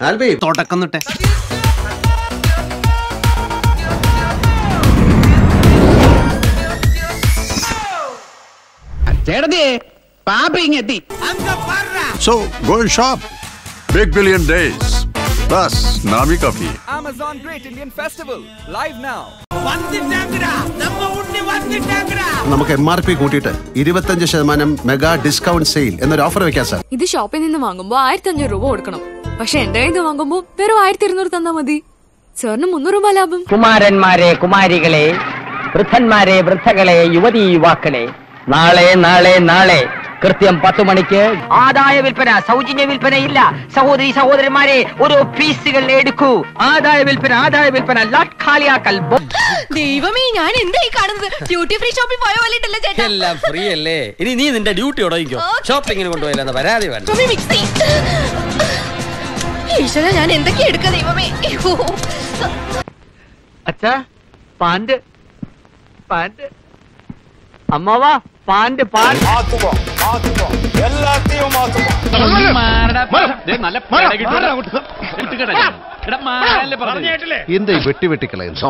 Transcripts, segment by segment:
ആൽബി തുടക്കം തൊട്ടേ ചേട്ടത്തിയേ പാപ്പ ഇങ്ങെത്തി So go and shop. Big Billion Days. Plus, Nami Coffee. Amazon Great Indian Festival live now. നമുക്ക് എം ആർ പി കൂട്ടിയിട്ട് ഇരുപത്തഞ്ച് ശതമാനം മെഗാ ഡിസ്കൗണ്ട് സെയിൽ എന്നൊരു ഓഫർ വെക്കാം സാർ ഇത് ഷോപ്പിൽ നിന്ന് വാങ്ങുമ്പോ ആയിരത്തി അഞ്ഞൂറ് രൂപ കൊടുക്കണം പക്ഷെ എന്റെ കയ്യിൽ നിന്ന് വാങ്ങുമ്പോ വെറും ആയിരത്തി ഇരുന്നൂറ് തന്നാ മതി സാറിന് മുന്നൂറ് രൂപ ലാഭം കുമാരന്മാരെ കുമാരികളെ വൃദ്ധന്മാരെ വൃദ്ധകളെ യുവതി യുവാക്കളെ നാളെ നാളെ നാളെ കൃത്യം പത്ത് മണിക്ക് ആദായ വിൽപ്പന സൗജന്യ വിൽപ്പന ഇല്ല സഹോദരി സഹോദരന്മാരെ ഓരോ പീസുകൾ എടുക്കൂ ആദായ വിൽപ്പന ആദായ വിൽപ്പന ലാട്ട് ഖാലിയാക്കൽ ബോ- ദൈവമേ ഞാൻ എന്തായി കാണുന്നത് ഡ്യൂട്ടി ഫ്രീ ഷോപ്പിൽ പോയ പോലെ ഉണ്ടല്ലോ ചേട്ടാ എല്ലാം ഫ്രീ അല്ലേ ഇനി നീ നിന്റെ ഡ്യൂട്ടി ഉടങ്ങിക്കോ ഷോപ്പിങ്ങിന് കൊണ്ടുപോയില്ലെന്ന് പരാതി വേണ്ട മമ്മി മിക്സി ഈശ്വര ഞാൻ എന്തൊക്കെ എടുക്ക ദൈവമേ അയ്യോ. അച്ഛാ പാന്റ് പാന്റ് അമ്മവാ പാന്റ് പാന്റ് എന്താ വെട്ടി വെട്ടിക്കളയുന്നു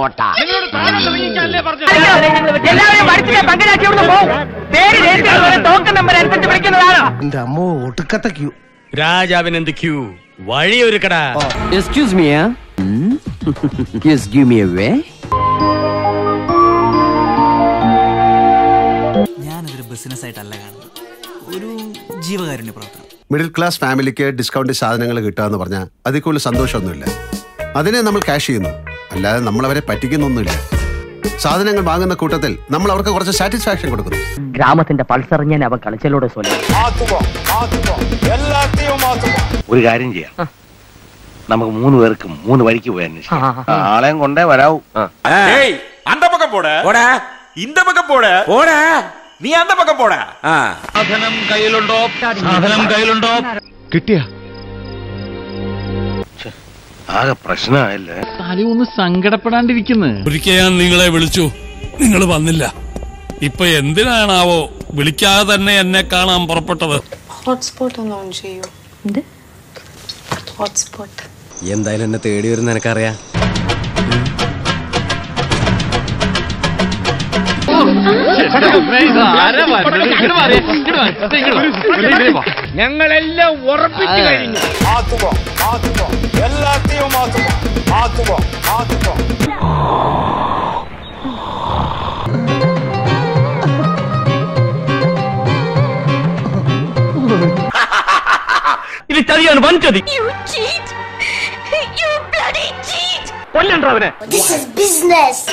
എല്ലാവരും പഠിച്ചിട്ട് പങ്കരാക്കി ഇവിടുന്ന് പോകും പേര് രജിസ്റ്റർ ടോക്കൺ നമ്പർ അനുസരിച്ച് വിളിക്കുന്നതാണ് എന്റെ അമ്മോ ഒടുക്കത്തെ ക്യൂ രാജാവിന് എന്ത് ക്യൂ വഴി ഒരുക്കടാ excuse me yes give me a way ഞാനതൊരു ബിസിനസ് ആയിട്ടല്ല കാണുന്നത് ഒരു ജീവകാരുണ്യ പ്രവർത്തനം മിഡിൽ ക്ലാസ് ഫാമിലിക്ക് ഡിസ്കൗണ്ട് സാധനങ്ങൾ കിട്ടുക എന്ന് പറഞ്ഞാൽ അതിൽ കൂടുതൽ സന്തോഷമൊന്നുമില്ല അതിനെ നമ്മൾ ക്യാഷ് ചെയ്യുന്നു അല്ലാതെ നമ്മൾ അവരെ പറ്റിക്കുന്നൊന്നുമില്ല സാധനങ്ങൾ വാങ്ങുന്ന കൂട്ടത്തിൽ നമ്മൾ അവർക്ക് കുറച്ച് സാറ്റിസ്ഫാക്ഷൻ കൊടുക്കുന്നു ഗ്രാമത്തിന്റെ പൾസറിഞ്ഞാൻ അവൻ കളിച്ചലോടെ സോലെ ഒരു കാര്യം ചെയ്യാം നമുക്ക് മൂന്ന് പേർക്കും മൂന്ന് വഴിക്ക് പോയി അന്വേഷിക്കാം ആളെയും കൊണ്ടേ വരാവൂ ஏய் அந்த பக்கம் போட போடா இந்த பக்கம் போட போடா நீ அந்த பக்கம் போடா സാധനം കയ്യിലുണ്ടോ സാധനം കയ്യിലുണ്ടോ കിട്ടിയ ആകെ പ്രശ്നമായല്ലേ തലി ഒന്ന് സങ്കടപ്പെടാണ്ടിരിക്കുന്നു ഒരിക്കൽ ഞാൻ നിങ്ങളെ വിളിച്ചു നിങ്ങൾ വന്നില്ല ഇപ്പൊ എന്തിനാണാവോ വിളിക്കാതെ തന്നെ എന്നെ കാണാൻ പുറപ്പെട്ടത് ഹോട്ട്സ്പോട്ട് ഒന്ന് ഓൺ ചെയ്യൂ ഹോട്ട്സ്പോട്ട് എന്തായാലും എന്നെ തേടി വരുന്ന നിനക്കറിയാം ഞങ്ങളെല്ലാം ഉറപ്പിച്ചു കഴിഞ്ഞു ഇത് ചതിയാണ് വൻ ചതി you cheat you bloody cheat കൊല്ലണ്ട അവനെ ദിസ് ഈസ് ബിസിനസ്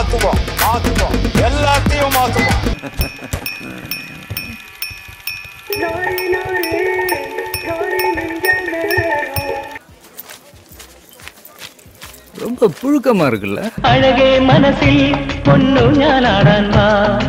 ரொம்ப புழுக்கமா இருக்குல்ல അഴകേ മനസ്സിൽ പൊന്നു ഞാനാടാൻ വാ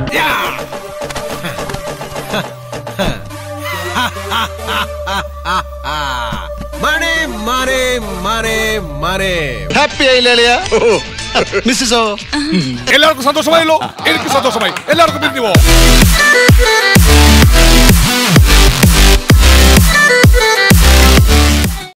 മണി മണി മണി മണി ഹാപ്പി ആയില്ലേ മിസ്സിസോ எல்லாருக்கும் சந்தோஷமாயில்லோ எனக்கு சந்தோஷமாய் எல்லாருக்கும் பிரிஞ்சு போ